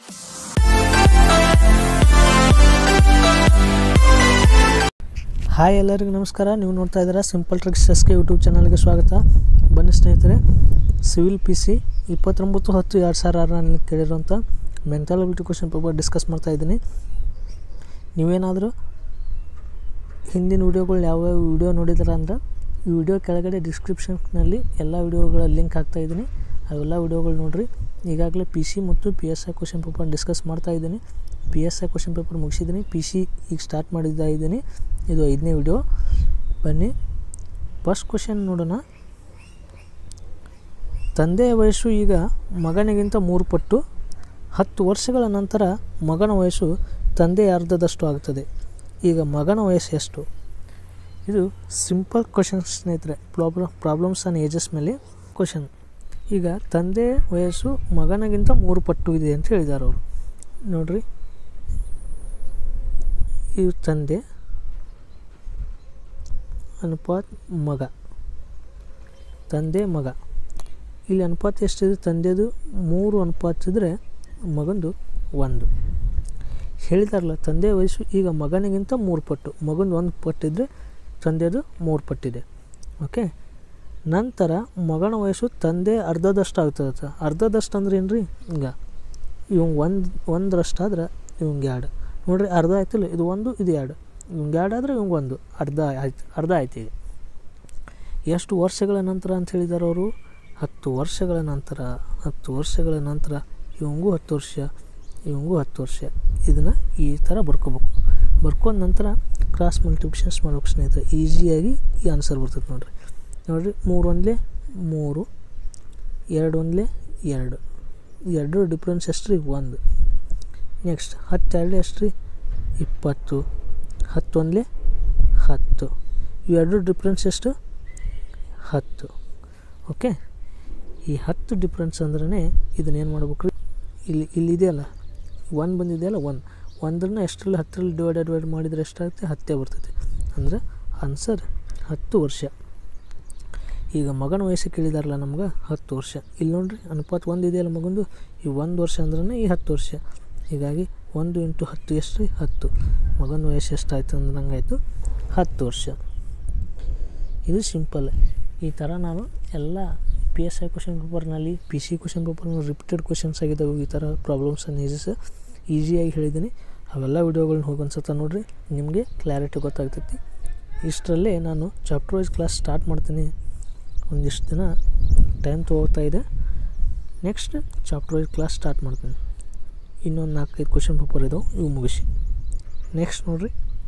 hi ಎಲ್ಲರಿಗೂ ನಮಸ್ಕಾರ ನೀವು ನೋಡ್ತಾ ಇದ್ದೀರಾ simple tricks S K YouTube ಚಾನಲ್ಗೆ ಸ್ವಾಗತ ಬನ್ನಿ ಸ್ನೇಹಿತರೆ ಸಿವಿಲ್ ಪಿ ಸಿ ಇಪ್ಪತ್ತೊಂಬತ್ತು ಹತ್ತು ಎರಡು ಸಾವಿರ ಆರರಲ್ಲಿ ಕೇಳಿರುವಂಥ mental ability question paper discuss ಮಾಡ್ತಾ ಇದ್ದೀನಿ ನೀವೇನಾದರೂ ಹಿಂದಿನ ವೀಡಿಯೋಗಳು ಯಾವ್ಯಾವ ವೀಡಿಯೋ ನೋಡಿದಾರ ಅಂದ್ರೆ ಈ ವಿಡಿಯೋ ಕೆಳಗಡೆ ಡಿಸ್ಕ್ರಿಪ್ಷನ್ನಲ್ಲಿ ಎಲ್ಲ ವೀಡಿಯೋಗಳ ಲಿಂಕ್ ಹಾಕ್ತಾ ಇದ್ದೀನಿ ಅವೆಲ್ಲ ವೀಡಿಯೋಗಳು ನೋಡಿರಿ ಈಗಾಗಲೇ ಪಿ ಸಿ ಮತ್ತು P S I question paper discuss ಮಾಡ್ತಾ ಇದ್ದೀನಿ P S I question paper ಮುಗಿಸಿದ್ದೀನಿ ಪಿ ಸಿ ಈಗ ಸ್ಟಾರ್ಟ್ ಮಾಡಿದ್ದ ಇದ್ದೀನಿ ಇದು ಐದನೇ ವಿಡಿಯೋ ಬನ್ನಿ ಫಸ್ಟ್ ಕ್ವಶನ್ ನೋಡೋಣ ತಂದೆಯ ವಯಸ್ಸು ಈಗ ಮಗನಿಗಿಂತ ಮೂರು ಪಟ್ಟು ಹತ್ತು ವರ್ಷಗಳ ನಂತರ ಮಗನ ವಯಸ್ಸು ತಂದೆಯ ಅರ್ಧದಷ್ಟು ಆಗುತ್ತದೆ ಈಗ ಮಗನ ವಯಸ್ಸು ಎಷ್ಟು ಇದು ಸಿಂಪಲ್ ಕ್ವಶನ್ ಸ್ನೇಹಿತರೆ ಪ್ರಾಬ್ಲಮ್ ಪ್ರಾಬ್ಲಮ್ಸ್ ಆನ್ ಏಜಸ್ ಮೇಲೆ ಕ್ವಶನ್ ಈಗ ತಂದೆ ವಯಸ್ಸು ಮಗನಿಗಿಂತ ಮೂರು ಪಟ್ಟು ಇದೆ ಅಂತ ಹೇಳಿದ್ದಾರೆ ಅವರು ನೋಡ್ರಿ ಇವು ತಂದೆ ಅನುಪಾತ್ ಮಗ ತಂದೆ ಮಗ ಇಲ್ಲಿ ಅನುಪಾತ ಎಷ್ಟಿದೆ ತಂದೆದು ಮೂರು ಅನುಪಾತ ಇದ್ದರೆ ಮಗಂದು ಒಂದು ಹೇಳಿದಾರಲ್ಲ ತಂದೆ ವಯಸ್ಸು ಈಗ ಮಗನಿಗಿಂತ ಮೂರು ಪಟ್ಟು ಮಗಂದು ಒಂದು ಪಟ್ಟಿದ್ರೆ ತಂದೆದು ಮೂರು ಪಟ್ಟಿದೆ ಓಕೆ ನಂತರ ಮಗನ ವಯಸ್ಸು ತಂದೆ ಅರ್ಧದಷ್ಟು ಆಗ್ತದೆ ಅರ್ಧದಷ್ಟು ಅಂದ್ರೆ ಏನು ರೀ ಹಿಂಗೆ ಇವಂಗೆ ಒಂದು ಒಂದರಷ್ಟಾದ್ರೆ ಇವಂಗೆ ಎರಡು ನೋಡ್ರಿ ಅರ್ಧ ಆಯ್ತಿಲ್ಲ ಇದು ಒಂದು ಇದು ಎರಡು ಇವಂಗೆ ಎರಡು ಆದರೆ ಇವಂಗೆ ಒಂದು ಅರ್ಧ ಆಯ್ತು ಅರ್ಧ ಆಯ್ತು ಈಗ ಎಷ್ಟು ವರ್ಷಗಳ ನಂತರ ಅಂತ ಹೇಳಿದಾರೆ ಅವರು ಹತ್ತು ವರ್ಷಗಳ ನಂತರ ಹತ್ತು ವರ್ಷಗಳ ನಂತರ ಇವಂಗೂ ಹತ್ತು ವರ್ಷ ಇವಂಗೂ ಹತ್ತು ವರ್ಷ ಇದನ್ನು ಈ ಥರ ಬರ್ಕೋಬೇಕು ಬರ್ಕೊಂಡ ನಂತರ ಕ್ರಾಸ್ ಮಲ್ಟಿಪ್ಲಿಕೇಶನ್ಸ್ ಮಾಡ್ಬೇಕು ಸ್ನೇಹಿತರೆ ಈಸಿಯಾಗಿ ಈ ಆನ್ಸರ್ ಬರ್ತದೆ ನೋಡಿರಿ ನೋಡಿರಿ ಮೂರು ಒಂದಲೇ ಮೂರು ಎರಡು ಒಂದಲೇ ಎರಡು ಎರಡು ಡಿಫ್ರೆನ್ಸ್ ಎಷ್ಟು ರೀ ಒಂದು ನೆಕ್ಸ್ಟ್ ಹತ್ತೆರಡು ಎಷ್ಟು ರೀ ಇಪ್ಪತ್ತು ಹತ್ತೊಂದಲೇ ಹತ್ತು ಇವೆರಡು ಡಿಫ್ರೆನ್ಸ್ ಎಷ್ಟು ಹತ್ತು ಓಕೆ ಈ ಹತ್ತು ಡಿಫ್ರೆನ್ಸ್ ಅಂದ್ರೆ ಇದನ್ನೇನು ಮಾಡ್ಬೇಕು ರೀ ಇಲ್ಲಿ ಇಲ್ಲಿದೆಯಲ್ಲ ಒನ್ ಬಂದಿದೆಯಲ್ಲ ಒನ್ ಒಂದರನ್ನ ಎಷ್ಟರಲ್ಲಿ ಹತ್ತರಲ್ಲಿ ಡಿವೈಡ್ ಡಿವೈಡ್ ಮಾಡಿದರೆ ಎಷ್ಟಾಗುತ್ತೆ ಹತ್ತೇ ಬರ್ತೈತೆ ಅಂದರೆ ಆನ್ಸರ್ ಹತ್ತು ವರ್ಷ ಈಗ ಮಗನ ವಯಸ್ಸು ಕೇಳಿದಾರಲ್ಲ ನಮ್ಗೆ ಹತ್ತು ವರ್ಷ ಇಲ್ಲಿ ನೋಡ್ರಿ ಅನುಪಾತ ಒಂದು ಇದೆಯಲ್ಲ ಮಗಂದು ಈ ಒಂದು ವರ್ಷ ಅಂದ್ರೆ ಈ ಹತ್ತು ವರ್ಷ ಹೀಗಾಗಿ ಒಂದು ಇಂಟು ಹತ್ತು ಎಷ್ಟು ರೀ ಹತ್ತು ಮಗನ ವಯಸ್ಸು ಎಷ್ಟಾಯ್ತು ಅಂದ್ರೆ ನಂಗಾಯ್ತು ಹತ್ತು ವರ್ಷ ಇದು ಸಿಂಪಲ್ ಈ ಥರ ನಾನು ಎಲ್ಲ ಪಿ ಎಸ್ ಐ ಕ್ವಶನ್ ಪೇಪರ್ನಲ್ಲಿ ಪಿ ಸಿ ಕ್ವಶನ್ ಪೇಪರ್ನಲ್ಲಿ ರಿಪೀಟೆಡ್ ಕ್ವಶನ್ಸ್ ಆಗಿದ್ದಾವೆ ಈ ಥರ ಪ್ರಾಬ್ಲಮ್ಸ್ ಆ್ಯಂಡ್ ಈಸಸ್ ಈಸಿಯಾಗಿ ಹೇಳಿದ್ದೀನಿ ಅವೆಲ್ಲ ವೀಡಿಯೋಗಳನ್ನ ಹೋಗಿ ಅನ್ಸುತ್ತೆ ನೋಡಿರಿ ನಿಮಗೆ ಕ್ಲಾರಿಟಿ ಗೊತ್ತಾಗ್ತೈತಿ ಇಷ್ಟರಲ್ಲೇ ನಾನು ಚಾಪ್ಟರ್ ವೈಸ್ ಕ್ಲಾಸ್ ಸ್ಟಾರ್ಟ್ ಮಾಡ್ತೀನಿ ಒಂದಿಷ್ಟು ದಿನ ಟೈಮ್ ತೊಗೋತಾ ಇದೆ next chapter wise class start ಮಾಡ್ತೀನಿ ಇನ್ನೊಂದು ನಾಲ್ಕೈದು ಕ್ವಶನ್ ಪೇಪರ್ ಇದಾವೆ ಇವು ಮುಗಿಸಿ ನೆಕ್ಸ್ಟ್ ನೋಡಿರಿ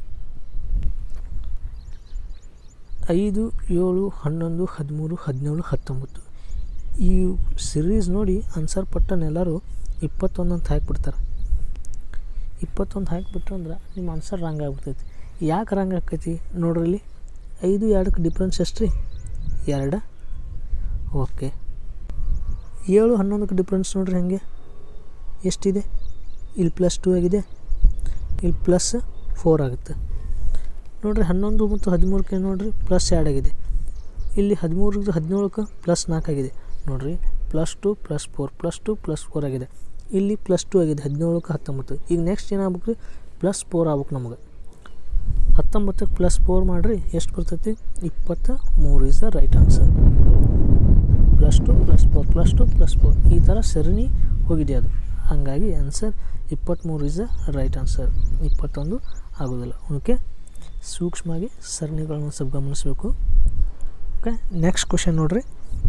ಐದು ಏಳು ಹನ್ನೊಂದು ಹದಿಮೂರು ಹದಿನೇಳು ಹತ್ತೊಂಬತ್ತು ಈ ಸಿರೀಸ್ ನೋಡಿ ಆನ್ಸರ್ ಪಟ್ಟನೆಲ್ಲರೂ ಇಪ್ಪತ್ತೊಂದು ಅಂತ ಹಾಕಿಬಿಡ್ತಾರೆ ಇಪ್ಪತ್ತೊಂದು ಹಾಕಿಬಿಟ್ರೆ ಅಂದ್ರೆ ನಿಮ್ಮ ಆನ್ಸರ್ ರಾಂಗ್ ಆಗ್ಬಿಡ್ತೈತಿ ಯಾಕೆ ರಾಂಗ್ ಆಕೈತಿ ನೋಡ್ರಿ ಇಲ್ಲಿ ಐದು ಎರಡಕ್ಕೆ ಡಿಫ್ರೆನ್ಸ್ ಎಷ್ಟು ರೀ ಎರಡು ಓಕೆ ಏಳು ಹನ್ನೊಂದಕ್ಕೆ ಡಿಫ್ರೆನ್ಸ್ ನೋಡ್ರಿ ಹಾಗೆ ಎಷ್ಟಿದೆ ಇಲ್ಲಿ ಪ್ಲಸ್ ಟೂ ಆಗಿದೆ ಇಲ್ಲಿ ಪ್ಲಸ್ ಫೋರ್ ಆಗುತ್ತೆ ನೋಡಿರಿ ಹನ್ನೊಂದು ಮತ್ತು ಹದಿಮೂರಕ್ಕೆ ನೋಡಿರಿ ಪ್ಲಸ್ ಎರಡು ಆಗಿದೆ ಇಲ್ಲಿ ಹದಿಮೂರಕ್ಕೆ ಹದಿನೇಳಕ್ಕೆ ಪ್ಲಸ್ ನಾಲ್ಕು ಆಗಿದೆ ನೋಡಿರಿ plus two plus four plus two plus four ಆಗಿದೆ ಇಲ್ಲಿ ಪ್ಲಸ್ ಟು ಆಗಿದೆ ಹದಿನೇಳಕ್ಕೆ ಹತ್ತೊಂಬತ್ತು ಈಗ ನೆಕ್ಸ್ಟ್ ಏನಾಗ್ಬೇಕು ರೀ ಪ್ಲಸ್ ಫೋರ್ ಆಗ್ಬೇಕು ನಮಗೆ ಹತ್ತೊಂಬತ್ತಕ್ಕೆ ಪ್ಲಸ್ ಫೋರ್ ಮಾಡಿರಿ ಎಷ್ಟು ಬರ್ತೈತಿ ಇಪ್ಪತ್ತ ಮೂರು is the right answer plus two plus four plus two plus four ಈ ಥರ ಸರಣಿ ಹೋಗಿದೆ ಅದು ಹಾಗಾಗಿ ಆನ್ಸರ್ ಇಪ್ಪತ್ತ್ಮೂರು ಇಸ್ ದ ರೈಟ್ ಆನ್ಸರ್ ಇಪ್ಪತ್ತೊಂದು ಆಗೋದಿಲ್ಲ ಓಕೆ ಸೂಕ್ಷ್ಮವಾಗಿ ಸರಣಿಗಳನ್ನು ಸ್ವಲ್ಪ ಗಮನಿಸಬೇಕು ಓಕೆ ನೆಕ್ಸ್ಟ್ ಕ್ವಶನ್ ನೋಡ್ರಿ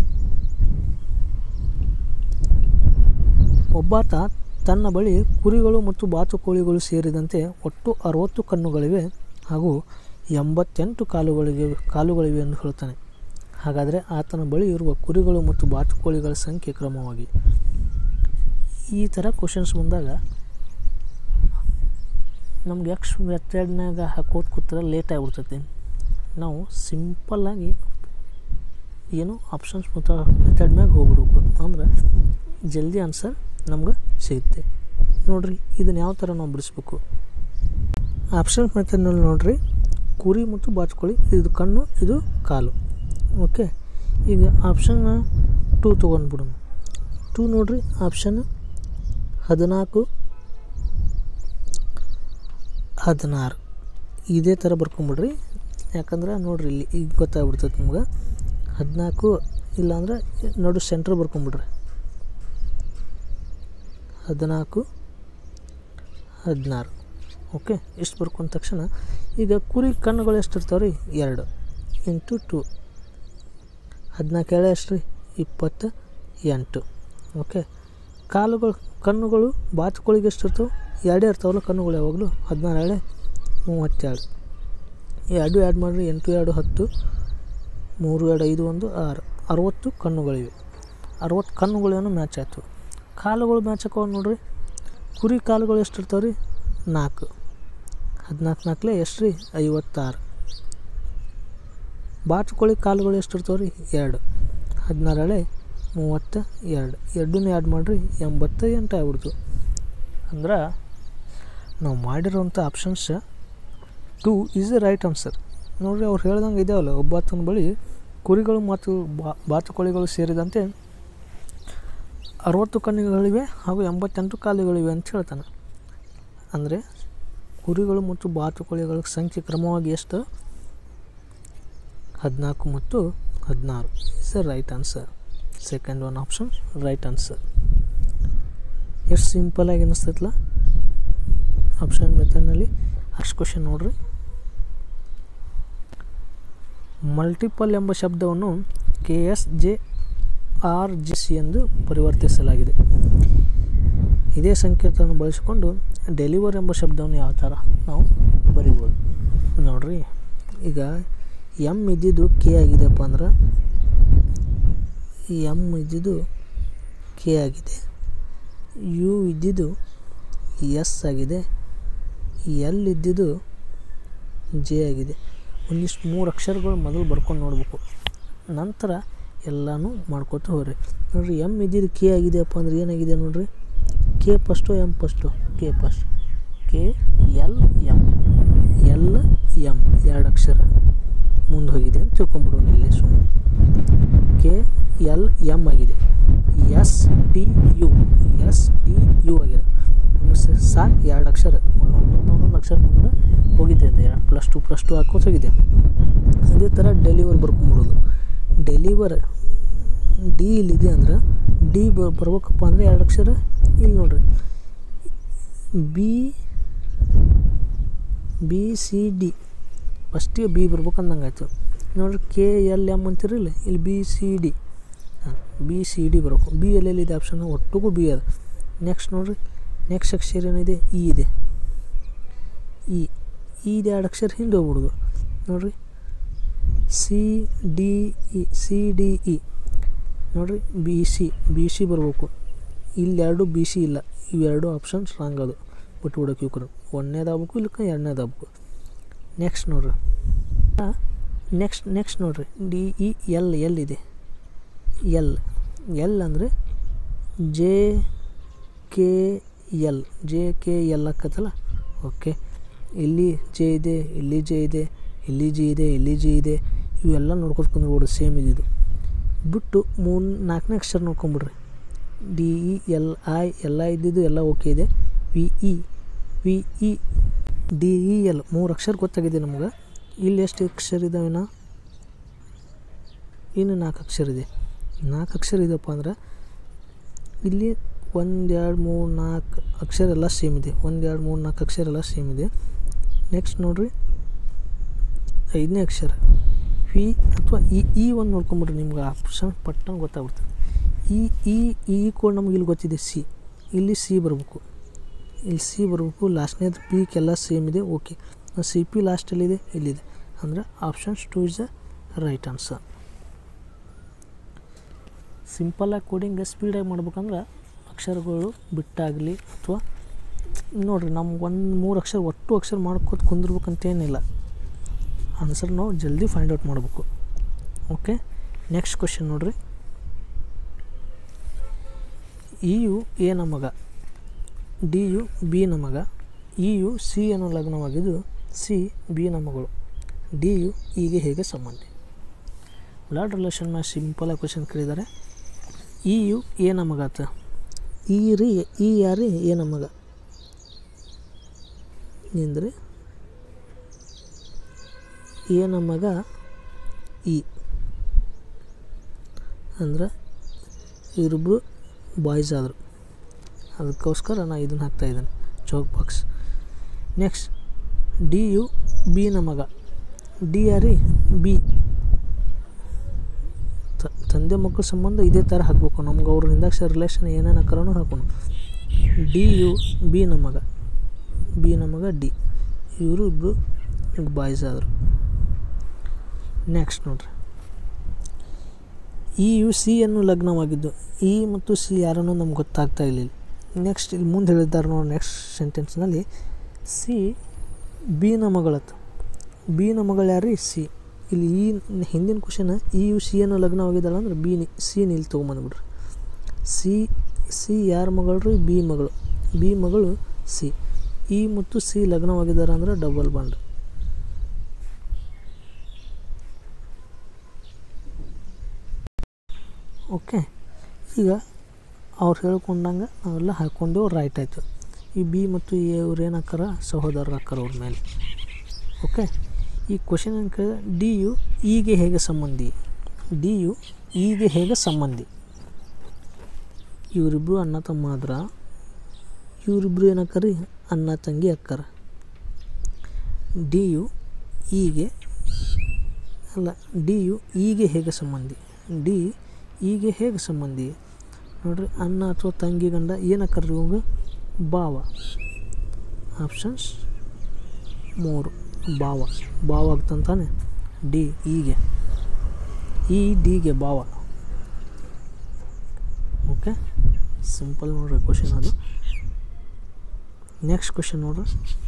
ಒಬ್ಬಾತ ತನ್ನ ಬಳಿ ಕುರಿಗಳು ಮತ್ತು ಬಾತುಕೋಳಿಗಳು ಸೇರಿದಂತೆ ಒಟ್ಟು ಅರವತ್ತು ಕಣ್ಣುಗಳಿವೆ ಹಾಗೂ ಎಂಬತ್ತೆಂಟು ಕಾಲುಗಳಿವೆ ಕಾಲುಗಳಿವೆ ಎಂದು ಹೇಳುತ್ತಾನೆ ಹಾಗಾದರೆ ಆತನ ಬಳಿ ಇರುವ ಕುರಿಗಳು ಮತ್ತು ಬಾತುಕೋಳಿಗಳ ಸಂಖ್ಯೆ ಕ್ರಮವಾಗಿ ಈ ಥರ ಕ್ವಶನ್ಸ್ ಬಂದಾಗ ನಮ್ಗೆ ಎಕ್ಸ್ ಮೆಥಡ್ನಾಗ ಹಾಕೋದು ಕೂತ್ರೆ ಲೇಟ್ ಆಗಿಬಿಡ್ತೈತಿ ನಾವು ಸಿಂಪಲ್ಲಾಗಿ ಏನು ಆಪ್ಷನ್ಸ್ ಮತ್ತು ಮೆಥಡ್ ಮ್ಯಾಗ ಹೋಗ್ಬಿಡ್ಬೇಕು ಅಂದ್ರೆ ಜಲ್ದಿ ಆನ್ಸರ್ ನಮ್ಗೆ ಸಿಗುತ್ತೆ ನೋಡಿರಿ ಇದನ್ನು ಯಾವ ಥರ ನಾವು ಬಿಡಿಸ್ಬೇಕು ಆಪ್ಷನ್ಸ್ ಮೆಥಡ್ನಲ್ಲಿ ನೋಡಿರಿ ಕುರಿ ಮತ್ತು ಬಾತುಕೋಳಿ ಇದು ಕಣ್ಣು ಇದು ಕಾಲು ಓಕೆ ಈಗ ಆಪ್ಷನ್ ಟೂ ತೊಗೊಂಡ್ಬಿಡೋಣ ಟೂ ನೋಡಿರಿ ಆಪ್ಷನ್ ಹದಿನಾಲ್ಕು ಹದಿನಾರು ಇದೇ ಥರ ಬರ್ಕೊಂಬಿಡ್ರಿ ಯಾಕಂದ್ರೆ ನೋಡ್ರಿ ಇಲ್ಲಿ ಈಗ ಗೊತ್ತಾಗ್ಬಿಡ್ತೈತೆ ನಿಮ್ಗೆ ಹದಿನಾಲ್ಕು ಇಲ್ಲಾಂದ್ರೆ ನಡು ಸೆಂಟ್ರ್ ಬರ್ಕೊಂಬಿಡ್ರಿ ಹದಿನಾಲ್ಕು ಹದಿನಾರು ಓಕೆ ಇಷ್ಟು ಬರ್ಕೊಂಡ ತಕ್ಷಣ ಈಗ ಕುರಿ ಕಣ್ಣುಗಳು ಎಷ್ಟು ಇರ್ತಾವೆ ರೀ ಎರಡು ಇಂಟು ಟು ಹದಿನಾಲ್ಕು ಏಳೆ ಎಷ್ಟು ರೀ ಇಪ್ಪತ್ತ ಎಂಟು ಓಕೆ ಕಾಲುಗಳು ಕಣ್ಣುಗಳು ಬಾತುಕೋಳಿಗೆ ಎಷ್ಟು ಇರ್ತವೆ ಎರಡೇ ಇರ್ತಾವಲ್ಲ ಕಣ್ಣುಗಳು ಯಾವಾಗಲೂ ಹದಿನಾರು ಏಳೆ ಮೂವತ್ತೆರಡು ಎರಡು ಆ್ಯಡ್ ಮಾಡಿರಿ ಎಂಟು ಎರಡು ಹತ್ತು ಮೂರು ಎರಡು ಐದು ಒಂದು ಆರು ಅರುವತ್ತು ಕಣ್ಣುಗಳಿವೆ ಅರುವತ್ತು ಕಣ್ಣುಗಳೇನು ಮ್ಯಾಚ್ ಆಯ್ತು ಕಾಲುಗಳು ಮ್ಯಾಚ್ ಹಾಕೋ ನೋಡ್ರಿ ಕುರಿ ಕಾಲುಗಳು ಎಷ್ಟು ಇರ್ತಾವೆ ರೀ ನಾಲ್ಕು ಹದಿನಾಲ್ಕು ನಾಲ್ಕಲೆ ಎಷ್ಟು ರೀ ಐವತ್ತಾರು ಬಾತುಕೋಳಿ ಕಾಲುಗಳು ಎಷ್ಟು ಇರ್ತಾವೆ ರೀ ಎರಡು ಹದಿನಾರು ಎಳೆ ಮೂವತ್ತ ಎರಡು ಎರಡನ್ನೂ ಆ್ಯಡ್ ಮಾಡಿರಿ ಎಂಬತ್ತ ಎಂಟು ಆಗ್ಬಿಡ್ತು ಅಂದ್ರೆ ನಾವು ಮಾಡಿರೋಂಥ options two is the right answer ನೋಡಿರಿ ಅವ್ರು ಹೇಳ್ದಂಗೆ ಇದಾವಲ್ಲ ಒಬ್ಬಾತನ ಬಳಿ ಕುರಿಗಳು ಮತ್ತು ಬಾತುಕೋಳಿಗಳು ಸೇರಿದಂತೆ ಅರುವತ್ತು ಕಣ್ಣುಗಳಿವೆ ಹಾಗೂ ಎಂಬತ್ತೆಂಟು ಕಾಲುಗಳಿವೆ ಅಂತ ಹೇಳ್ತಾನೆ ಅಂದರೆ ಕುರಿಗಳು ಮತ್ತು ಬಾತುಕೋಳಿಗಳ ಸಂಖ್ಯೆ ಕ್ರಮವಾಗಿ ಎಷ್ಟು ಹದಿನಾಲ್ಕು ಮತ್ತು ಹದಿನಾರು is the right answer second one option right answer ಎಷ್ಟು ಸಿಂಪಲಾಗಿ ಅನ್ನಿಸ್ತೈತಲ್ಲ ಆಪ್ಷನ್ ಮೆಥಡ್ನಲ್ಲಿ ಅಷ್ಟು ಕ್ವಶನ್ ನೋಡ್ರಿ ಮಲ್ಟಿಪಲ್ ಎಂಬ ಶಬ್ದವನ್ನು K S J R G C ಎಂದು ಪರಿವರ್ತಿಸಲಾಗಿದೆ ಇದೇ ಸಂಕೇತವನ್ನು ಬಳಸಿಕೊಂಡು ಡೆಲಿವರ್ ಎಂಬ ಶಬ್ದವನ್ನು ಯಾವ ಥರ ನಾವು ಬರಿಬೋದು ನೋಡ್ರಿ ಈಗ ಎಮ್ ಇದ್ದಿದ್ದು ಕೆ ಆಗಿದೆಪ್ಪ ಅಂದ್ರೆ ಎಮ್ ಇದ್ದಿದ್ದು ಕೆ ಆಗಿದೆ ಯು ಇದ್ದಿದ್ದು ಎಸ್ ಆಗಿದೆ ಎಲ್ ಇದ್ದಿದ್ದು ಜೆ ಆಗಿದೆ ಒಂದಿಷ್ಟು ಮೂರು ಅಕ್ಷರಗಳು ಮೊದಲು ಬರ್ಕೊಂಡು ನೋಡಬೇಕು ನಂತರ ಎಲ್ಲನೂ ಮಾಡ್ಕೊತ ಹೋಗ್ರಿ ನೋಡಿರಿ ಎಮ್ ಇದ್ದಿದ್ದು ಕೆ ಆಗಿದೆಯಪ್ಪ ಅಂದ್ರೆ ಏನಾಗಿದೆ ನೋಡಿರಿ K first M first K first K L M L M ಎರಡು ಅಕ್ಷರ ಮುಂದೆ ಹೋಗಿದೆ ಅಂತ ತಿಳ್ಕೊಂಬಿಡೋಣ ಇಲ್ಲಿ ಸುಮ್ಮನೆ ಕೆ ಎಲ್ ಎಮ್ ಆಗಿದೆ S T U S T U ಆಗಿದೆ ಸಾಕು ಎರಡು ಅಕ್ಷರ ಒಂದೊಂದು ಅಕ್ಷರ ಮುಂದೆ ಹೋಗಿದೆ ಅದು ಎರಡು ಪ್ಲಸ್ ಟು ಪ್ಲಸ್ ಟು ಹಾಕೋತ ಹೋಗಿದೆ ಅದೇ ಥರ ಡೆಲಿವರ್ ಬರ್ಕೊಂಬಿಡೋದು ಡೆಲಿವರ್ ಡಿ ಇಲ್ಲಿದೆ ಅಂದ್ರೆ ಡಿ ಬ ಬರ್ಬೇಕಪ್ಪ ಅಂದರೆ ಎರಡು ಅಕ್ಷರ ಇಲ್ಲಿ ನೋಡ್ರಿ ಬಿ ಬಿ ಸಿ ಡಿ ಫಸ್ಟಿಗೆ ಬಿ ಬರ್ಬೇಕು ಅಂದಂಗಾಯ್ತು ನೋಡ್ರಿ ಕೆ ಎಲ್ ಎಮ್ ಅಂತಿರಲಿಲ್ಲ ಇಲ್ಲಿ ಬಿ ಸಿ ಡಿ ಹಾಂ ಬಿ ಸಿ ಡಿ ಬರಬೇಕು ಬಿ ಎಲ್ಲೆಲ್ಲಿದೆ ಆಪ್ಷನ್ ಒಟ್ಟಿಗೂ ಬಿ ಅದ ನೆಕ್ಸ್ಟ್ ನೋಡ್ರಿ ನೆಕ್ಸ್ಟ್ ಅಕ್ಷರ ಏನಿದೆ ಇ ಇದೆ ಇ ಇದು ಎರಡು ಅಕ್ಷರ ಹಿಂದೆ ಹೋಗ್ಬಿಡೋದು ನೋಡ್ರಿ C D E C D E ನೋಡ್ರಿ ಬಿ ಸಿ ಬಿ ಸಿ ಬರಬೇಕು ಇಲ್ಲಿ ಎರಡು ಬಿ ಸಿ ಇಲ್ಲ ಇವೆರಡು ಆಪ್ಷನ್ಸ್ ರಾಂಗ್ ಅದು ಬಿಟ್ಬಿಡೋಕೆ ಇವ್ರು ಒಂದನೇದಾಗಬೇಕು ಇಲ್ಲಕ್ಕ ಎರಡನೇದಾಗಬೇಕು ನೆಕ್ಸ್ಟ್ ನೋಡ್ರಿ ನೆಕ್ಸ್ಟ್ ನೆಕ್ಸ್ಟ್ ನೋಡ್ರಿ ಡಿ ಇ ಎಲ್ ಎಲ್ ಇದೆ ಎಲ್ ಎಲ್ ಅಂದರೆ J K L J K L ಆಕತ್ತಲ್ಲ ಓಕೆ ಇಲ್ಲಿ ಜೆ ಇದೆ ಇಲ್ಲಿ ಜೆ ಇದೆ ಇಲ್ಲಿ ಜಿ ಇದೆ ಇಲ್ಲಿ ಜಿ ಇದೆ ಇವೆಲ್ಲ ನೋಡ್ಕೊತ ಕುಂದ್ಬಿಡು ಸೇಮ್ ಇದ್ದಿದ್ದು ಬಿಟ್ಟು ಮೂರು ನಾಲ್ಕನೇ ಅಕ್ಷರ ನೋಡ್ಕೊಂಬಿಡ್ರಿ ಡಿ ಇ ಎಲ್ ಐ ಎಲ್ಲ ಇದ್ದಿದ್ದು ಎಲ್ಲ ಓಕೆ ಇದೆ V E V E D E L ಮೂರು ಅಕ್ಷರ ಗೊತ್ತಾಗಿದೆ ನಮ್ಗೆ ಇಲ್ಲಿ ಎಷ್ಟು ಅಕ್ಷರ ಇದಾವೇನ ಇನ್ನು ನಾಲ್ಕು ಅಕ್ಷರ ಇದೆ ನಾಲ್ಕು ಅಕ್ಷರ ಇದೆಯಪ್ಪ ಅಂದ್ರೆ ಇಲ್ಲಿ ಒಂದು ಎರಡು ಮೂರು ನಾಲ್ಕು ಅಕ್ಷರ ಎಲ್ಲ ಸೇಮ್ ಇದೆ ಒಂದು ಎರಡು ಮೂರು ನಾಲ್ಕು ಅಕ್ಷರ ಎಲ್ಲ ಸೇಮ್ ಇದೆ ನೆಕ್ಸ್ಟ್ ನೋಡ್ರಿ ಐದನೇ ಅಕ್ಷರ ವಿ ಅಥವಾ ಇ ಈ ಒಂದು ನೋಡ್ಕೊಂಬಿಡ್ರಿ ನಿಮ್ಗೆ ಆಪ್ಷನ್ ಪಟ್ಟಂಗೆ ಗೊತ್ತಾಗ್ಬಿಡ್ತದೆ ಈ ಈ ಈ ಕೋಡ್ ನಮ್ಗೆ ಇಲ್ಲಿ ಗೊತ್ತಿದೆ ಸಿ ಇಲ್ಲಿ ಸಿ ಬರಬೇಕು ಇಲ್ಲಿ ಸಿ ಬರಬೇಕು ಲಾಸ್ಟ್ನೇದು ಪೀಕೆಲ್ಲ ಸೇಮ್ ಇದೆ ಓಕೆ ಸಿ ಪಿ ಲಾಸ್ಟಲ್ಲಿದೆ ಇಲ್ಲಿದೆ ಅಂದರೆ options two is the right answer ಸಿಂಪಲಾಗಿ ಕೋಡಿಂಗ್ ಸ್ಪೀಡಾಗಿ ಮಾಡ್ಬೇಕಂದ್ರೆ ಅಕ್ಷರಗಳು ಬಿಟ್ಟಾಗಲಿ ಅಥವಾ ನೋಡಿರಿ ನಮ್ಗೆ ಒಂದು ಮೂರು ಅಕ್ಷರ ಒಟ್ಟು ಅಕ್ಷರ ಮಾಡ್ಕೋತ ಕುಂದಿರ್ಬೇಕಂತೇನಿಲ್ಲ ಆನ್ಸರ್ ನಾವು ಜಲ್ದಿ ಫೈಂಡ್ ಔಟ್ ಮಾಡಬೇಕು ಓಕೆ ನೆಕ್ಸ್ಟ್ ಕ್ವಶನ್ ನೋಡ್ರಿ ಇ ಯು ಎ ನ ಮಗ ಡಿ ಯು ಬಿ ನ ಮಗ ಇ ಯು ಸಿ ಅನ್ನು ಲಗ್ನವಾಗಿದ್ದು ಸಿ ಬಿ ನ ಮಗಳು ಡಿ ಯು ಇಗೆ ಹೇಗೆ ಸಂಬಂಧಿ ಬ್ಲಡ್ ರಿಲೇಷನ್ ಮ್ಯಾಚ್ ಸಿಂಪಲಾಗಿ ಕ್ವಶನ್ ಕೇಳಿದ್ದಾರೆ ಇ ಯು ಎ ನ ಮಗ ಆತ ಈ ರೀ ಈ ಯಾರಿ ಏನ ಮಗ ನಿಂದ್ರಿ ಏನ ಮಗ ಈ ಅಂದ್ರೆ ಇವರಿಬ್ಬರು ಬಾಯ್ಸ್ ಆದರು ಅದಕ್ಕೋಸ್ಕರ ನಾ ಇದನ್ನು ಹಾಕ್ತಾಯಿದ್ದೇನೆ ಚೌಕ್ ಬಾಕ್ಸ್ ನೆಕ್ಸ್ಟ್ ಡಿ ಯು ಬಿನ ಮಗ ಡಿ ಯಾರಿ ಬಿ ತ- ತಂದೆ ಮಕ್ಕಳ ಸಂಬಂಧ ಇದೇ ಥರ ಹಾಕಬೇಕು ನಮ್ಗೆ ಅವ್ರ ಹಿಂದಾಕ್ಷರ ರಿಲೇಷನ್ ಏನೇನು ಹಾಕೋಣ ಹಾಕೋಣ ಡಿ ಯು ಬಿ ನ ಮಗ ಬಿ ನ ಮಗ ಡಿ ಇವರು ಇಬ್ಬರು ಬಾಯ್ಸ್ ಆದರು ನೆಕ್ಸ್ಟ್ ನೋಡ್ರಿ ಇ ಯು ಸಿ ಅನ್ನು ಲಗ್ನವಾಗಿದ್ದು ಇ ಮತ್ತು ಸಿ ಯಾರನ್ನೂ ನಮ್ಗೆ ಗೊತ್ತಾಗ್ತಾ ಇಲ್ಲ ನೆಕ್ಸ್ಟ್ ಇಲ್ಲಿ ಮುಂದೆ ಹೇಳಿದ್ದಾರೆ ನೋಡಿ ನೆಕ್ಸ್ಟ್ ಸೆಂಟೆನ್ಸ್ನಲ್ಲಿ ಸಿ ಬಿನ ಮಗಳತ್ತು ಬಿನ ಮಗಳು ಯಾರು ಸಿ ಇಲ್ಲಿ ಈ ಹಿಂದಿನ ಕ್ವಶನ್ ಇ ಯು ಸಿ ಅನ್ನು ಲಗ್ನವಾಗಿದ್ದಾಳೆ ಅಂದ್ರೆ ಬಿ ನಿ ಸಿ ಇಲ್ಲಿ ತೊಗೊಂಬಂದ್ಬಿಡ್ರಿ ಸಿ ಸಿ ಯಾರ ಮಗಳು ರೀ ಬಿ ಮಗಳು ಬಿ ಮಗಳು ಸಿ ಇ ಮತ್ತು ಸಿ ಲಗ್ನವಾಗಿದ್ದಾರೆ ಅಂದ್ರೆ ಡಬಲ್ ಬಾಂಡ್ ಓಕೆ ಈಗ ಅವ್ರು ಹೇಳ್ಕೊಂಡಂಗೆ ನಾವೆಲ್ಲ ಹಾಕ್ಕೊಂಡೇವು ರೈಟ್ ಆಯಿತು ಈ ಬಿ ಮತ್ತು ಎ ಅವ್ರು ಏನು ಹಾಕಾರ ಸಹೋದರರು ಹಾಕಾರ ಅವ್ರ ಮೇಲೆ ಓಕೆ ಈ ಕ್ವಶನ್ ಏನು ಕೇಳಿದ್ರೆ ಡಿ ಯು ಈಗೆ ಹೇಗೆ ಸಂಬಂಧಿ ಡಿ ಯು ಈಗೆ ಹೇಗೆ ಸಂಬಂಧಿ ಇವರಿಬ್ಬರು ಅಣ್ಣ ತಮ್ಮ ಆದ್ರ ಇವರಿಬ್ಬರು ಏನಕ್ಕಾರಿ ಅಣ್ಣ ತಂಗಿ ಅಕ್ಕಾರ ಡಿ ಯು ಈಗೆ ಅಲ್ಲ ಡಿ ಯು ಈಗೆ ಹೇಗೆ ಸಂಬಂಧಿ ಡಿ ಈಗೆ ಹೇಗೆ ಸಂಬಂಧಿ ನೋಡ್ರಿ ಅಣ್ಣ ಅಥವಾ ತಂಗಿ ಗಂಡ ಏನಕ್ಕಾರ್ರಿ ಇವಾಗ ಭಾವ ಆಪ್ಷನ್ಸ್ ಮೂರು ಭಾವ ಭಾವ ಆಗ್ತಂತಾನೆ ಡಿ ಈಗೆ ಈ ಡಿಗೆ ಭಾವ ಓಕೆ ಸಿಂಪಲ್ ನೋಡ್ರಿ ಕ್ವಶನ್ ಅದು ನೆಕ್ಸ್ಟ್ ಕ್ವಶನ್ ನೋಡ್ರಿ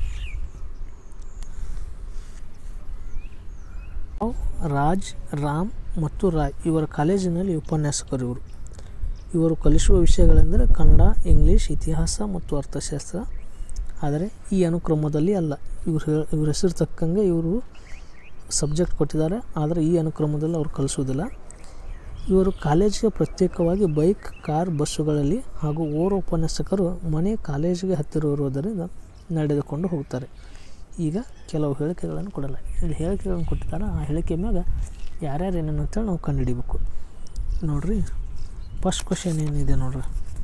ಅವ್ ರಾಜ್ ರಾಮ್ ಮತ್ತು ರಾಯ್ ಇವರ ಕಾಲೇಜಿನಲ್ಲಿ ಉಪನ್ಯಾಸಕರು ಇವರು ಇವರು ಕಲಿಸುವ ವಿಷಯಗಳೆಂದರೆ ಕನ್ನಡ ಇಂಗ್ಲೀಷ್ ಇತಿಹಾಸ ಮತ್ತು ಅರ್ಥಶಾಸ್ತ್ರ ಆದರೆ ಈ ಅನುಕ್ರಮದಲ್ಲಿ ಅಲ್ಲ ಇವ್ರು ಹೇಳ ಇವ್ರ ಹೆಸರು ತಕ್ಕಂಗೆ ಇವರು ಸಬ್ಜೆಕ್ಟ್ ಕೊಟ್ಟಿದ್ದಾರೆ ಆದರೆ ಈ ಅನುಕ್ರಮದಲ್ಲಿ ಅವ್ರು ಕಲಿಸೋದಿಲ್ಲ ಇವರು ಕಾಲೇಜಿಗೆ ಪ್ರತ್ಯೇಕವಾಗಿ ಬೈಕ್ ಕಾರ್ ಬಸ್ಸುಗಳಲ್ಲಿ ಹಾಗೂ ಓರ್ವ ಉಪನ್ಯಾಸಕರು ಮನೆ ಕಾಲೇಜಿಗೆ ಹತ್ತಿರ ಇರುವುದರಿಂದ ನಡೆದುಕೊಂಡು ಹೋಗ್ತಾರೆ ಈಗ ಕೆಲವು ಹೇಳಿಕೆಗಳನ್ನು ಕೊಡಲ್ಲ ಇಲ್ಲಿ ಹೇಳಿಕೆಗಳನ್ನು ಕೊಟ್ಟಿದ್ದಾರೆ ಆ ಹೇಳಿಕೆ ಮ್ಯಾಗ ಯಾರ್ಯಾರು ಏನೇನು ಅಂತೇಳಿ ನಾವು ಕಂಡುಹಿಡಿಬೇಕು ನೋಡ್ರಿ ಫಸ್ಟ್ ಕ್ವಶನ್ ಏನಿದೆ ನೋಡ್ರಿ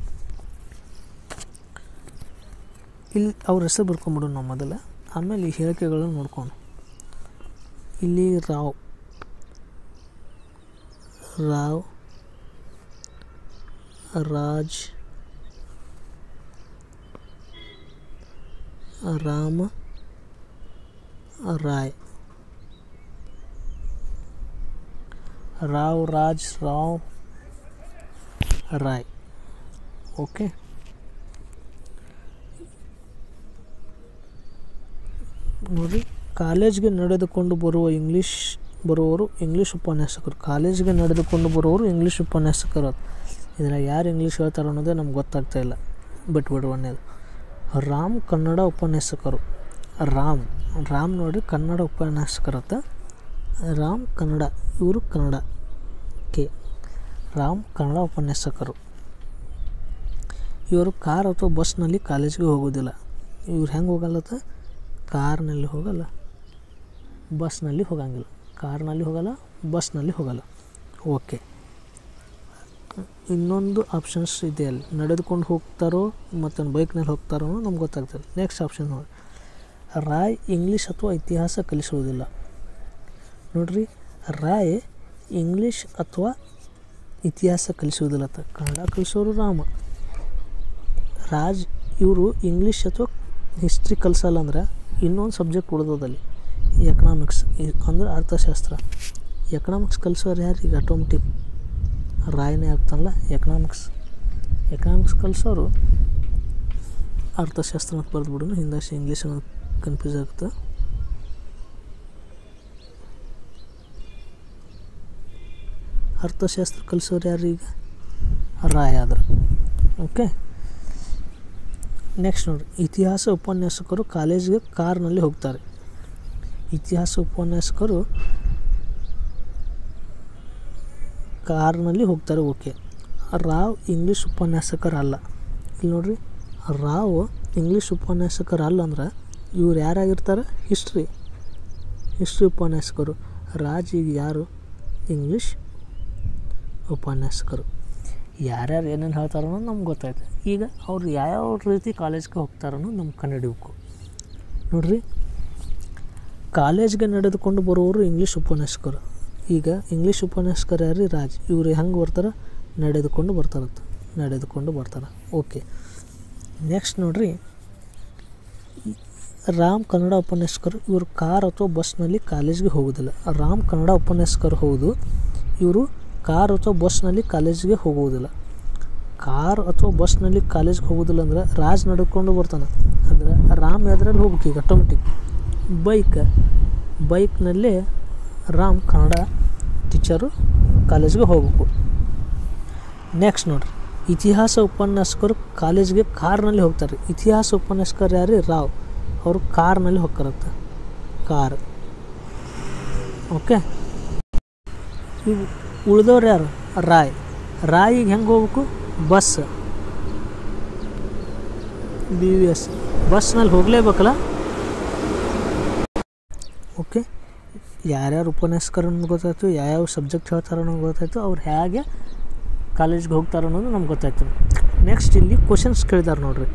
ಇಲ್ಲಿ ಅವ್ರ ಹೆಸರು ಬರ್ಕೊಂಬಿಡು ನಾವು ಮೊದಲ ಆಮೇಲೆ ಈ ಹೇಳಿಕೆಗಳನ್ನು ನೋಡ್ಕೊಂಡು ಇಲ್ಲಿ ರಾವ್ ರಾವ್ ರಾಜ್ ರಾಮ ರಾಯ್ ರಾವ್ ರಾಜ್ ರಾವ್ ರಾಯ್ ಓಕೆ ನೋಡಿ ಕಾಲೇಜ್ಗೆ ನಡೆದುಕೊಂಡು ಬರುವ ಇಂಗ್ಲೀಷ್ ಬರುವವರು ಇಂಗ್ಲೀಷ್ ಉಪನ್ಯಾಸಕರು ಕಾಲೇಜ್ಗೆ ನಡೆದುಕೊಂಡು ಬರುವವರು ಇಂಗ್ಲೀಷ್ ಉಪನ್ಯಾಸಕರು ಇದ್ರಾಗ ಯಾರು ಇಂಗ್ಲೀಷ್ ಹೇಳ್ತಾರೆ ಅನ್ನೋದೇ ನಮ್ಗೆ ಗೊತ್ತಾಗ್ತಾ ಇಲ್ಲ ಬಟ್ ಬಿಡು ಒಂದೇದು ರಾಮ್ ಕನ್ನಡ ಉಪನ್ಯಾಸಕರು ರಾಮ್ ರಾಮ್ ನೋಡಿ ಕನ್ನಡ ಉಪನ್ಯಾಸಕರತ್ತ ರಾಮ್ ಕನ್ನಡ ಇವರು ಕನ್ನಡ ಕೆ ರಾಮ್ ಕನ್ನಡ ಉಪನ್ಯಾಸಕರು ಇವರು ಕಾರ್ ಅಥವಾ ಬಸ್ನಲ್ಲಿ ಕಾಲೇಜ್ಗೆ ಹೋಗೋದಿಲ್ಲ ಇವ್ರು ಹೆಂಗೆ ಹೋಗಲ್ಲತ್ತ ಕಾರ್ನಲ್ಲಿ ಹೋಗಲ್ಲ ಬಸ್ನಲ್ಲಿ ಹೋಗಂಗಿಲ್ಲ ಕಾರ್ನಲ್ಲಿ ಹೋಗಲ್ಲ ಬಸ್ನಲ್ಲಿ ಹೋಗಲ್ಲ ಓಕೆ ಇನ್ನೊಂದು ಆಪ್ಷನ್ಸ್ ಇದೆ ಅಲ್ಲಿ ನಡೆದುಕೊಂಡು ಹೋಗ್ತಾರೋ ಮತ್ತು ಬೈಕ್ನಲ್ಲಿ ಹೋಗ್ತಾರೋ ಅನ್ನೋದು ನಮ್ಗೆ ಗೊತ್ತಾಗ್ತದೆ ನೆಕ್ಸ್ಟ್ ಆಪ್ಷನ್ ನೋಡಿ ರಾಯ್ ಇಂಗ್ಲೀಷ್ ಅಥವಾ ಇತಿಹಾಸ ಕಲಿಸುವುದಿಲ್ಲ ನೋಡ್ರಿ ರಾಯ್ ಇಂಗ್ಲೀಷ್ ಅಥವಾ ಇತಿಹಾಸ ಕಲಿಸುವುದಿಲ್ಲ ಅಂತ ಕನ್ನಡ ಕಲಿಸೋರು ರಾಮ ರಾಜ್ ಇವರು ಇಂಗ್ಲೀಷ್ ಅಥವಾ ಹಿಸ್ಟ್ರಿ ಕಲಿಸಲ್ಲ ಅಂದ್ರೆ ಇನ್ನೊಂದು ಸಬ್ಜೆಕ್ಟ್ ಉಳಿದದಲ್ಲಿ ಎಕನಾಮಿಕ್ಸ್ ಅಂದ್ರೆ ಅರ್ಥಶಾಸ್ತ್ರ ಎಕನಾಮಿಕ್ಸ್ ಕಲಿಸೋರು ಯಾರು ಈಗ ಆಟೋಮೆಟಿಕ್ ರಾಯನೇ ಆಗ್ತಾನಲ್ಲ ಎಕನಾಮಿಕ್ಸ್ ಎಕನಾಮಿಕ್ಸ್ ಕಲಿಸೋರು ಅರ್ಥಶಾಸ್ತ್ರ ಅಂತ ಬರೆದ್ಬಿಡು ಹಿಂದಾಶಿ ಇಂಗ್ಲೀಷ್ ಅನ್ನೋದು ಕನ್ಫ್ಯೂಸ್ ಆಗುತ್ತೆ ಅರ್ಥಶಾಸ್ತ್ರ ಕಲಿಸೋರು ಯಾರು ಈಗ ರಾಯ್ ಆದ್ರೆ ಓಕೆ ನೆಕ್ಸ್ಟ್ ನೋಡಿ ಇತಿಹಾಸ ಉಪನ್ಯಾಸಕರು ಕಾಲೇಜಿಗೆ ಕಾರ್ನಲ್ಲಿ ಹೋಗ್ತಾರೆ ಇತಿಹಾಸ ಉಪನ್ಯಾಸಕರು ಕಾರ್ನಲ್ಲಿ ಹೋಗ್ತಾರೆ ಓಕೆ ರಾವ್ ಇಂಗ್ಲೀಷ್ ಉಪನ್ಯಾಸಕರಲ್ಲ ಇಲ್ಲಿ ನೋಡ್ರಿ ರಾವ್ ಇಂಗ್ಲೀಷ್ ಉಪನ್ಯಾಸಕರು ಅಲ್ಲ ಅಂದ್ರೆ ಇವ್ರು ಯಾರಾಗಿರ್ತಾರೆ ಹಿಸ್ಟ್ರಿ ಹಿಸ್ಟ್ರಿ ಉಪನ್ಯಾಸಕರು ರಾಜ್ ಈಗ ಯಾರು ಇಂಗ್ಲೀಷ್ ಉಪನ್ಯಾಸಕರು ಯಾರ್ಯಾರು ಏನೇನು ಹೇಳ್ತಾರೋ ಅನ್ನೋದು ನಮ್ಗೆ ಗೊತ್ತಾಯ್ತು ಈಗ ಅವ್ರು ಯಾವ್ಯಾವ ರೀತಿ ಕಾಲೇಜ್ಗೆ ಹೋಗ್ತಾರೋ ಅನ್ನೋದು ನಮ್ಗೆ ಕಂಡುಹಿಡಿಬೇಕು ನೋಡ್ರಿ ಕಾಲೇಜ್ಗೆ ನಡೆದುಕೊಂಡು ಬರುವವರು ಇಂಗ್ಲೀಷ್ ಉಪನ್ಯಾಸಕರು ಈಗ ಇಂಗ್ಲೀಷ್ ಉಪನ್ಯಾಸಕರು ಯಾರು ರಾಜ್ ಇವರು ಹೆಂಗೆ ಬರ್ತಾರೆ ನಡೆದುಕೊಂಡು ಬರ್ತಾರಂತ ನಡೆದುಕೊಂಡು ಬರ್ತಾರೆ ಓಕೆ ನೆಕ್ಸ್ಟ್ ನೋಡ್ರಿ ಈ ರಾಮ್ ಕನ್ನಡ ಉಪನ್ಯಾಸಕರು ಇವರು ಕಾರ್ ಅಥವಾ ಬಸ್ನಲ್ಲಿ ಕಾಲೇಜ್ಗೆ ಹೋಗೋದಿಲ್ಲ ರಾಮ್ ಕನ್ನಡ ಉಪನ್ಯಾಸಕರು ಹೌದು ಇವರು ಕಾರ್ ಅಥವಾ ಬಸ್ನಲ್ಲಿ ಕಾಲೇಜಿಗೆ ಹೋಗುವುದಿಲ್ಲ ಕಾರ್ ಅಥವಾ ಬಸ್ನಲ್ಲಿ ಕಾಲೇಜ್ಗೆ ಹೋಗೋದಿಲ್ಲ ಅಂದ್ರೆ ರಾಜ್ ನಡ್ಕೊಂಡು ಬರ್ತಾನೆ ಅಂದ್ರೆ ರಾಮ್ ಯಾವ್ದ್ರಲ್ಲಿ ಹೋಗ್ಬೇಕು ಈಗ ಆಟೋಮೆಟಿಕ್ ಬೈಕ್ ಬೈಕ್ನಲ್ಲೇ ರಾಮ್ ಕನ್ನಡ ಟೀಚರು ಕಾಲೇಜ್ಗೆ ಹೋಗ್ಬೇಕು ನೆಕ್ಸ್ಟ್ ನೋಡ್ರಿ ಇತಿಹಾಸ ಉಪನ್ಯಾಸಕರು ಕಾಲೇಜ್ಗೆ ಕಾರ್ನಲ್ಲಿ ಹೋಗ್ತಾರೆ ಇತಿಹಾಸ ಉಪನ್ಯಾಸಕರು ಯಾರು ರಾವ್ ಅವರು ಕಾರ್ನಲ್ಲಿ ಹೋಗ್ತಾರಂತ ಕಾರ್ ಓಕೆ ಈಗ ಉಳಿದವ್ರು ಯಾರು ರಾಯ್ ರಾಯಿಗೆ ಹೆಂಗೆ ಹೋಗ್ಬೇಕು ಬಸ್ ಬಿ ವಿ ಎಸ್ ಬಸ್ನಲ್ಲಿ ಹೋಗಲೇಬೇಕಲ್ಲ ಓಕೆ ಯಾರ್ಯಾರು ಉಪನ್ಯಾಸಕರು ಅನ್ನೋದು ಗೊತ್ತಾಯ್ತು ಯಾವ್ಯಾವ ಸಬ್ಜೆಕ್ಟ್ ಹೇಳ್ತಾರೋ ಅನ್ನೋದು ಗೊತ್ತಾಯ್ತು ಅವ್ರು ಹೇಗೆ ಕಾಲೇಜ್ಗೆ ಹೋಗ್ತಾರೋ ಅನ್ನೋದು ನಮ್ಗೆ ಗೊತ್ತಾಯ್ತು ನೆಕ್ಸ್ಟ್ ಇಲ್ಲಿ ಕ್ವಶನ್ಸ್ ಕೇಳಿದಾರೆ ನೋಡ್ರಿ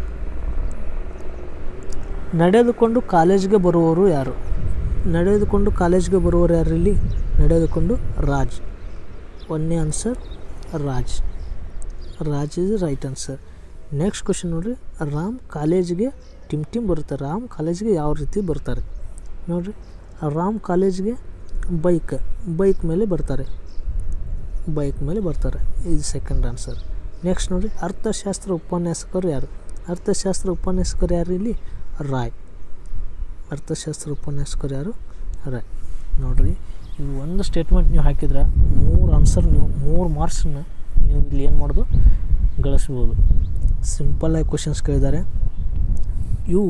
ನಡೆದುಕೊಂಡು ಕಾಲೇಜ್ಗೆ ಬರುವವರು ಯಾರು ನಡೆದುಕೊಂಡು ಕಾಲೇಜ್ಗೆ ಬರುವವರು ಯಾರು ಇಲ್ಲಿ ನಡೆದುಕೊಂಡು ರಾಜ್ ಒಂದನೇ answer Raj Raj is right answer next question ನೋಡ್ರಿ ರಾಮ್ ಕಾಲೇಜ್ಗೆ ಟಿಮ್ ಟಿಮ್ ಬರುತ್ತೆ ರಾಮ್ ಕಾಲೇಜ್ಗೆ ಯಾವ ರೀತಿ ಬರ್ತಾರೆ ನೋಡ್ರಿ ರಾಮ್ ಕಾಲೇಜ್ಗೆ ಬೈಕ್ ಬೈಕ್ ಮೇಲೆ ಬರ್ತಾರೆ ಬೈಕ್ ಮೇಲೆ ಬರ್ತಾರೆ ಇದು ಸೆಕೆಂಡ್ ಆನ್ಸರ್ ನೆಕ್ಸ್ಟ್ ನೋಡಿರಿ ಅರ್ಥಶಾಸ್ತ್ರ ಉಪನ್ಯಾಸಕರು ಯಾರು ಅರ್ಥಶಾಸ್ತ್ರ ಉಪನ್ಯಾಸಕರು ಯಾರು ಇಲ್ಲಿ ರಾಯ್ ಅರ್ಥಶಾಸ್ತ್ರ ಉಪನ್ಯಾಸಕರು ಯಾರು ರಾಯ್ ನೋಡ್ರಿ ಈ ಒಂದು ಸ್ಟೇಟ್ಮೆಂಟ್ ನೀವು ಹಾಕಿದ್ರೆ ಮೂರು ಆನ್ಸರ್ ನೀವು ಮೂರು ಮಾರ್ಕ್ಸನ್ನ ನೀವು ಇಲ್ಲಿ ಏನು ಮಾಡೋದು ಗಳಿಸ್ಬೋದು ಸಿಂಪಲ್ಲಾಗಿ ಕ್ವಶನ್ಸ್ ಕೇಳಿದ್ದಾರೆ ಇವು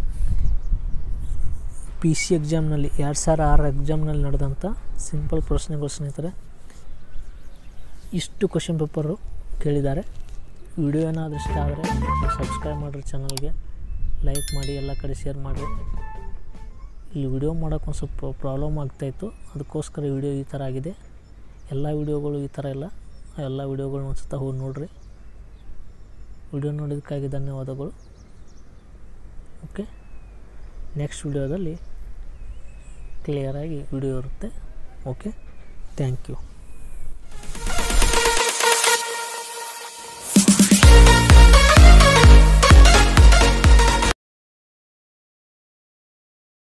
ಪಿ ಸಿ ಎಕ್ಸಾಮ್ನಲ್ಲಿ ಎರಡು ಸಾವಿರ ಆರು ಎಕ್ಸಾಮ್ನಲ್ಲಿ ನಡೆದಂಥ ಸಿಂಪಲ್ ಪ್ರಶ್ನೆಗಳು ಸ್ನೇಹಿತರೆ ಇಷ್ಟು ಕ್ವಶನ್ ಪೇಪರು ಕೇಳಿದ್ದಾರೆ ವಿಡಿಯೋ ಏನಾದರೂ ಇಷ್ಟ ಆದರೆ ಸಬ್ಸ್ಕ್ರೈಬ್ ಮಾಡಿರಿ ಚಾನಲ್ಗೆ ಲೈಕ್ ಮಾಡಿ ಎಲ್ಲ ಕಡೆ ಶೇರ್ ಮಾಡಿರಿ ಇಲ್ಲಿ ವಿಡಿಯೋ ಮಾಡೋಕೆ ಒಂದು ಸ್ವಲ್ಪ ಪ್ರಾಬ್ಲಮ್ ಆಗ್ತಾಯಿತ್ತು ಅದಕ್ಕೋಸ್ಕರ ವಿಡಿಯೋ ಈ ಥರ ಆಗಿದೆ ಎಲ್ಲ ವಿಡಿಯೋಗಳು ಈ ಥರ ಇಲ್ಲ ಎಲ್ಲ ವಿಡಿಯೋಗಳನ್ನ ಒಂದು ಸತ ಹೋಗಿ ನೋಡಿರಿ ವಿಡಿಯೋ ನೋಡೋದಕ್ಕಾಗಿ ಧನ್ಯವಾದಗಳು ಓಕೆ ನೆಕ್ಸ್ಟ್ ವಿಡಿಯೋದಲ್ಲಿ ಕ್ಲಿಯರಾಗಿ ವಿಡಿಯೋ ಇರುತ್ತೆ ಓಕೆ ಥ್ಯಾಂಕ್ ಯು